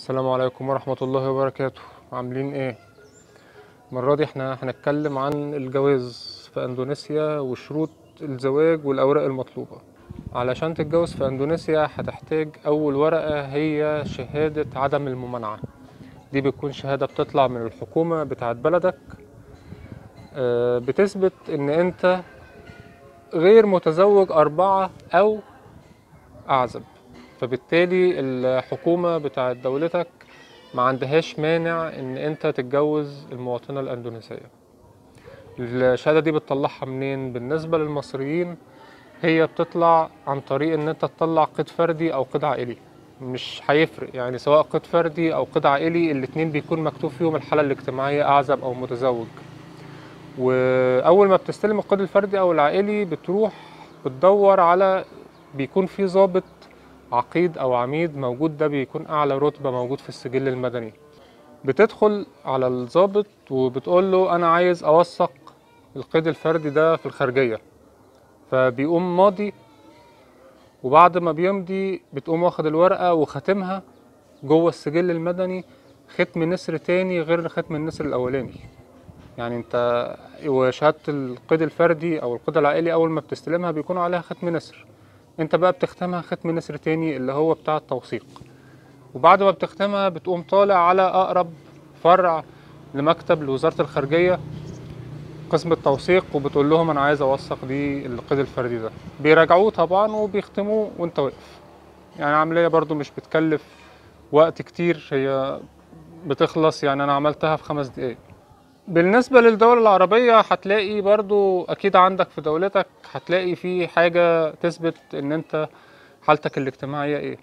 السلام عليكم ورحمة الله وبركاته عاملين ايه؟ المرة دي احنا هنتكلم عن الجواز في اندونيسيا وشروط الزواج والاوراق المطلوبة علشان تتجوز في اندونيسيا هتحتاج اول ورقة هي شهادة عدم الممانعة دي بتكون شهادة بتطلع من الحكومة بتاعت بلدك آه، بتثبت ان انت غير متزوج اربعة او اعزب فبالتالي الحكومة بتاعت دولتك ما عندهاش مانع ان انت تتجوز المواطنة الاندونيسية الشهادة دي بتطلعها منين بالنسبة للمصريين هي بتطلع عن طريق ان انت تطلع قيد فردي او قيد عائلي مش هيفرق يعني سواء قيد فردي او قيد عائلي الاتنين بيكون مكتوب فيهم الحالة الاجتماعية اعزب او متزوج واول ما بتستلم القيد الفردي او العائلي بتروح بتدور على بيكون في ضابط عقيد او عميد موجود ده بيكون اعلى رتبه موجود في السجل المدني بتدخل على الضابط وبتقول له انا عايز اوثق القيد الفردي ده في الخارجيه فبيقوم ماضي وبعد ما بيمضي بتقوم واخد الورقه وختمها جوه السجل المدني ختم نسر تاني غير ختم النسر الاولاني يعني انت وشهاده القيد الفردي او القيد العائلي اول ما بتستلمها بيكون عليها ختم نسر انت بقى بتختمها ختم نسر تاني اللي هو بتاع التوثيق وبعد ما بتختمها بتقوم طالع على اقرب فرع لمكتب لوزارة الخارجية قسم التوثيق وبتقول لهم انا عايز اوثق دي القيد الفردي ده بيراجعوه طبعا وبيختموه وانت واقف يعني عملية برضو مش بتكلف وقت كتير هي بتخلص يعني انا عملتها في خمس دقايق بالنسبة للدول العربية هتلاقي برضو أكيد عندك في دولتك هتلاقي في حاجة تثبت إن أنت حالتك الاجتماعية إيه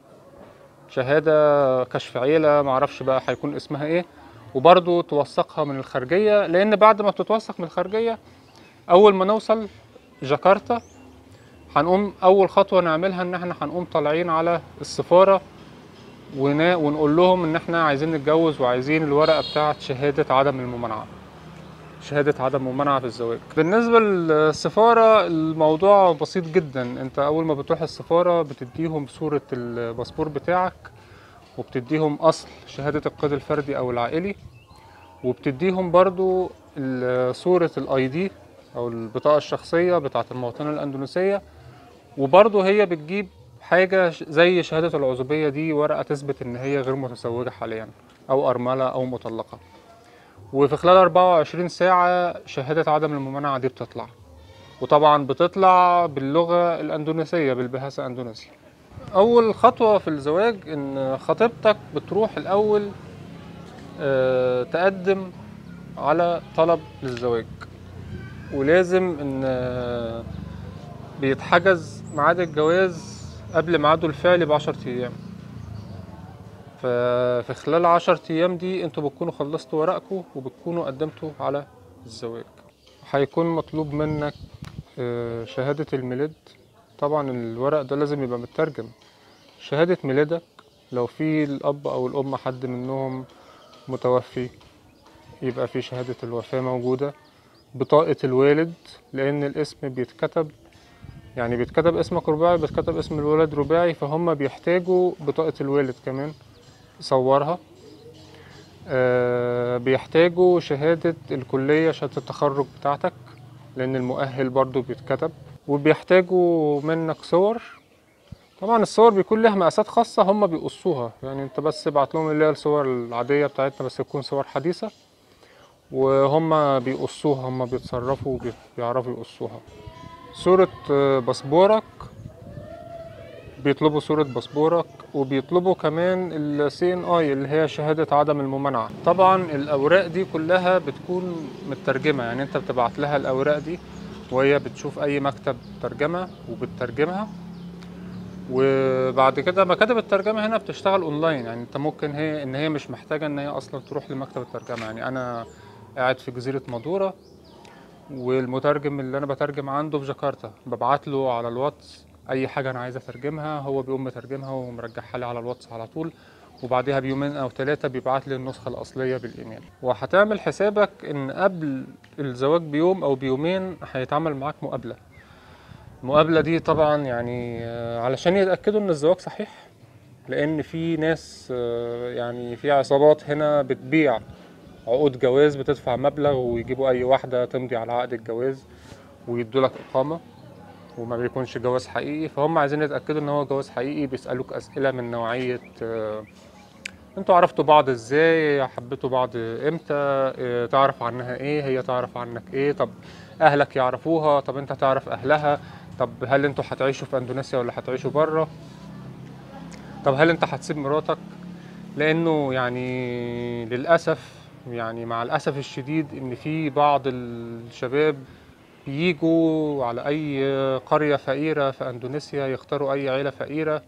شهادة كشف عيلة معرفش بقى هيكون اسمها إيه وبرضو توثقها من الخارجية لأن بعد ما بتتوثق من الخارجية أول ما نوصل جاكرتا هنقوم أول خطوة نعملها إن إحنا هنقوم طالعين على السفارة ونا- ونقول لهم إن إحنا عايزين نتجوز وعايزين الورقة بتاعت شهادة عدم الممانعة شهادة عدم ممانعة في الزواج بالنسبة للسفارة الموضوع بسيط جدا انت اول ما بتروح السفارة بتديهم صورة الباسبور بتاعك وبتديهم اصل شهادة القيد الفردي او العائلي وبتديهم برضو ال- صورة الاي دي او البطاقة الشخصية بتاعة المواطنة الاندونيسية وبرضو هي بتجيب حاجة ش- زي شهادة العزوبية دي ورقة تثبت ان هي غير متزوجة حاليا او ارملة او مطلقة وفي خلال 24 ساعة شهادة عدم الممانعة دي بتطلع وطبعا بتطلع باللغة الأندونيسية بالبهاسة أندونيسيا أول خطوة في الزواج إن خطيبتك بتروح الأول آه، تقدم على طلب للزواج ولازم إن آه، بيتحجز ميعاد الجواز قبل ميعاده الفعلي بعشر أيام ففي خلال عشر أيام دي انتوا بتكونوا خلصتوا ورقكم وبتكونوا قدمتوا على الزواج هيكون مطلوب منك آه، شهادة الميلاد طبعا الورق ده لازم يبقى مترجم شهادة ميلادك لو في الأب أو الأم حد منهم متوفي يبقى في شهادة الوفاة موجودة بطاقة الوالد لأن الاسم بيتكتب يعني بيتكتب اسمك رباعي بيتكتب اسم الولد رباعي فهم بيحتاجوا بطاقة الوالد كمان صورها آه، بيحتاجوا شهادة الكلية شهادة التخرج بتاعتك لأن المؤهل برضو بيتكتب وبيحتاجوا منك صور طبعا الصور بيكون لها مقاسات خاصة هم بيقصوها يعني انت بس ابعت لهم اللي هي الصور العادية بتاعتنا بس تكون صور حديثة وهم بيقصوها هم بيتصرفوا وبيعرفوا يقصوها صورة آه، باسبورك بيطلبوا صورة باسبورك وبيطلبوا كمان السي ان اي اللي هي شهادة عدم الممانعة طبعا الاوراق دي كلها بتكون مترجمة يعني انت بتبعت لها الاوراق دي وهي بتشوف اي مكتب ترجمة وبتترجمها وبعد كده مكاتب الترجمة هنا بتشتغل اونلاين يعني انت ممكن هي ان هي مش محتاجة ان هي اصلا تروح لمكتب الترجمة يعني انا قاعد في جزيرة مادورا والمترجم اللي انا بترجم عنده في جاكرتا ببعت له على الواتس اي حاجه انا عايز اترجمها هو بيقوم مترجمها ومرجعها لي على الواتس على طول وبعدها بيومين او ثلاثه بيبعت لي النسخه الاصليه بالايميل وهتعمل حسابك ان قبل الزواج بيوم او بيومين هيتعمل معاك مقابله المقابله دي طبعا يعني آه، علشان يتاكدوا ان الزواج صحيح لان في ناس آه، يعني في عصابات هنا بتبيع عقود جواز بتدفع مبلغ ويجيبوا اي واحده تمضي على عقد الجواز ويدوا لك اقامه وما بيكونش جواز حقيقي فهم عايزين يتاكدوا ان هو جواز حقيقي بيسالوك اسئله من نوعيه آه، انتوا عرفتوا بعض ازاي حبيتوا بعض امتى اه، تعرف عنها ايه هي تعرف عنك ايه طب اهلك يعرفوها طب انت تعرف اهلها طب هل انتوا هتعيشوا في اندونيسيا ولا هتعيشوا بره طب هل انت هتسيب مراتك لانه يعني للاسف يعني مع الاسف الشديد ان في بعض الشباب بيجوا على اي قرية فقيرة في اندونيسيا يختاروا اي عيلة فقيرة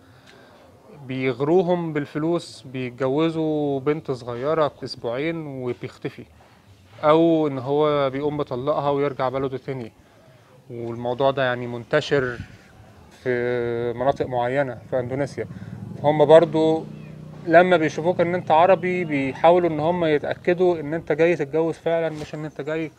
بيغروهم بالفلوس بيتجوزوا بنت صغيرة اسبوعين وبيختفي او ان هو بيقوم مطلقها ويرجع بلده تاني والموضوع ده يعني منتشر في مناطق معينة في اندونيسيا هم برضو لما بيشوفوك ان انت عربي بيحاولوا ان هم يتأكدوا ان انت جاي تتجوز فعلا مش ان انت جاي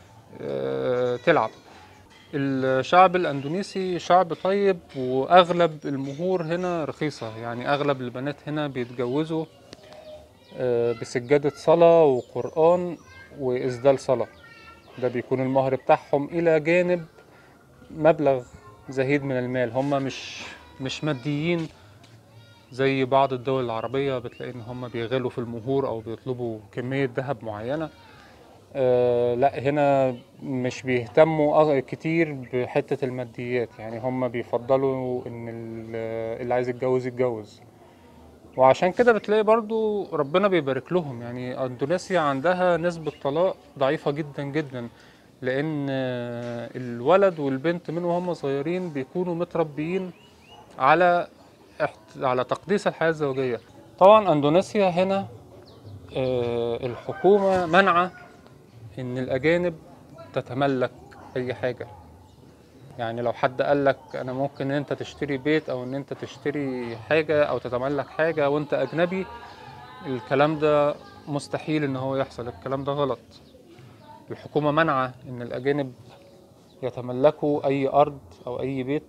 آه، تلعب الشعب الاندونيسي شعب طيب واغلب المهور هنا رخيصة يعني اغلب البنات هنا بيتجوزوا آه، بسجادة صلاة وقرآن وإسدال صلاة ده بيكون المهر بتاعهم إلى جانب مبلغ زهيد من المال هم مش مش ماديين زي بعض الدول العربية بتلاقي إن هم بيغلوا في المهور أو بيطلبوا كمية ذهب معينة آه لا هنا مش بيهتموا أغ- كتير بحتة الماديات يعني هم بيفضلوا إن ال- اللي عايز يتجوز يتجوز وعشان كده بتلاقي برضو ربنا بيبارك لهم يعني اندونيسيا عندها نسبة طلاق ضعيفة جدا جدا لان آه، الولد والبنت من وهم صغيرين بيكونوا متربيين على احت... على تقديس الحياة الزوجية طبعا اندونيسيا هنا آه، الحكومة منعة ان الاجانب تتملك اي حاجة يعني لو حد قال لك انا ممكن ان انت تشتري بيت او ان انت تشتري حاجة او تتملك حاجة وانت اجنبي الكلام ده مستحيل ان هو يحصل الكلام ده غلط الحكومة منعة ان الاجانب يتملكوا اي ارض او اي بيت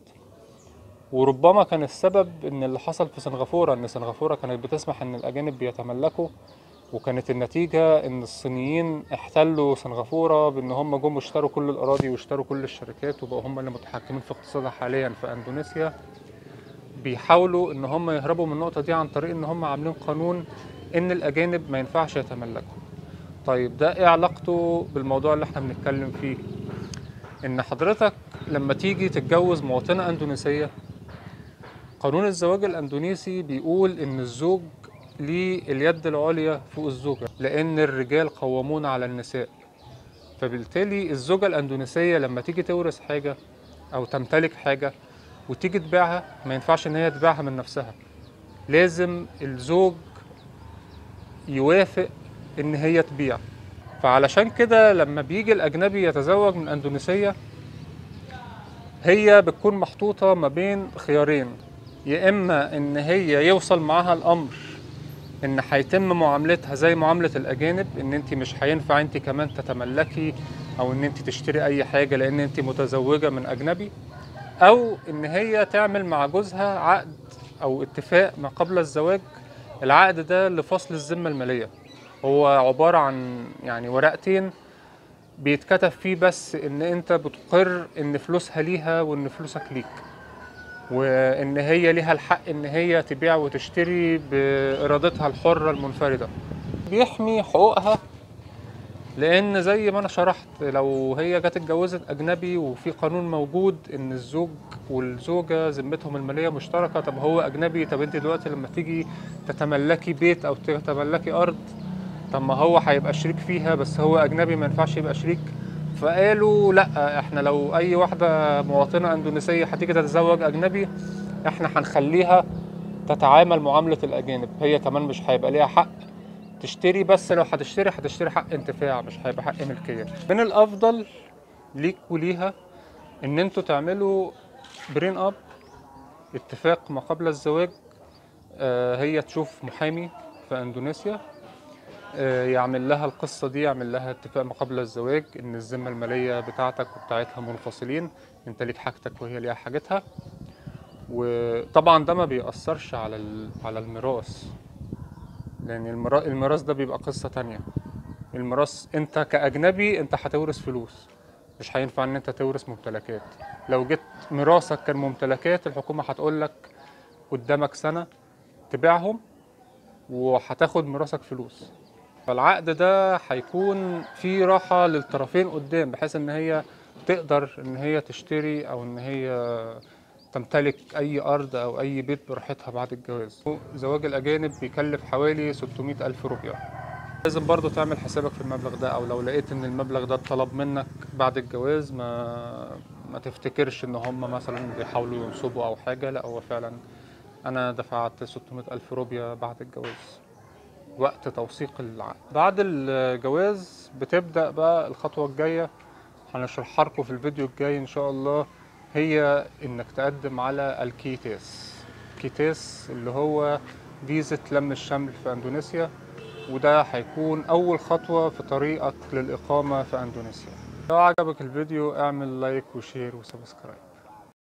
وربما كان السبب ان اللي حصل في سنغافورة ان سنغافورة كانت بتسمح ان الاجانب بيتملكوا وكانت النتيجة ان الصينيين احتلوا سنغافورة بان هم جم اشتروا كل الاراضي واشتروا كل الشركات وبقوا هم اللي متحكمين في اقتصادها حاليا في اندونيسيا بيحاولوا ان هم يهربوا من النقطة دي عن طريق ان هم عاملين قانون ان الاجانب ما ينفعش يتملكوا طيب ده ايه علاقته بالموضوع اللي احنا بنتكلم فيه ان حضرتك لما تيجي تتجوز مواطنة اندونيسية قانون الزواج الاندونيسي بيقول ان الزوج ليه اليد العليا فوق الزوجة لان الرجال قوامون على النساء فبالتالي الزوجة الاندونيسية لما تيجي تورث حاجة او تمتلك حاجة وتيجي تبيعها ما ينفعش ان هي تبيعها من نفسها لازم الزوج يوافق ان هي تبيع فعلشان كده لما بيجي الاجنبي يتزوج من اندونيسية هي بتكون محطوطة ما بين خيارين يا اما ان هي يوصل معاها الامر ان هيتم معاملتها زي معاملة الاجانب ان انت مش هينفع انت كمان تتملكي او ان انت تشتري اي حاجة لان انت متزوجة من اجنبي او ان هي تعمل مع جوزها عقد او اتفاق ما قبل الزواج العقد ده لفصل الذمة المالية هو عبارة عن يعني ورقتين بيتكتب فيه بس ان انت بتقر ان فلوسها ليها وان فلوسك ليك وان هي ليها الحق ان هي تبيع وتشتري بارادتها الحرة المنفردة بيحمي حقوقها لان زي ما انا شرحت لو هي جت اتجوزت اجنبي وفي قانون موجود ان الزوج والزوجه ذمتهم الماليه مشتركه طب هو اجنبي طب انت دلوقتي لما تيجي تتملكي بيت او تتملكي ارض طب ما هو هيبقى شريك فيها بس هو اجنبي ما ينفعش يبقى شريك فقالوا لا احنا لو اي واحده مواطنه اندونيسيه هتيجي تتزوج اجنبي احنا هنخليها تتعامل معامله الاجانب هي كمان مش هيبقى ليها حق تشتري بس لو هتشتري هتشتري حق انتفاع مش هيبقى حق ملكيه من الافضل ليك وليها ان انتوا تعملوا برين اب اتفاق ما قبل الزواج آه، هي تشوف محامي في اندونيسيا آه، يعمل لها القصة دي يعمل لها اتفاق ما قبل الزواج ان الذمة المالية بتاعتك وبتاعتها منفصلين انت ليك حاجتك وهي ليها حاجتها وطبعا ده ما بيأثرش على ال- على الميراث لان المرا- الميراث ده بيبقى قصة تانية الميراث انت كأجنبي انت هتورث فلوس مش هينفع ان انت تورث ممتلكات لو جيت ميراثك كان ممتلكات الحكومة هتقول لك قدامك سنة تبيعهم وهتاخد ميراثك فلوس فالعقد ده هيكون فيه راحة للطرفين قدام بحيث ان هي تقدر ان هي تشتري او ان هي تمتلك اي ارض او اي بيت براحتها بعد الجواز زواج الاجانب بيكلف حوالي 600 الف روبيا لازم برضو تعمل حسابك في المبلغ ده او لو لقيت ان المبلغ ده اتطلب منك بعد الجواز ما ما تفتكرش ان هم مثلا بيحاولوا ينصبوا او حاجة لا هو فعلا انا دفعت 600 الف روبيا بعد الجواز وقت توثيق العقد بعد الجواز بتبدأ بقى الخطوة الجاية هنشرحها لكم في الفيديو الجاي ان شاء الله هي انك تقدم على الكيتاس كيتاس اللي هو فيزة لم الشمل في اندونيسيا وده هيكون اول خطوة في طريقك للإقامة في اندونيسيا لو عجبك الفيديو اعمل لايك وشير وسبسكرايب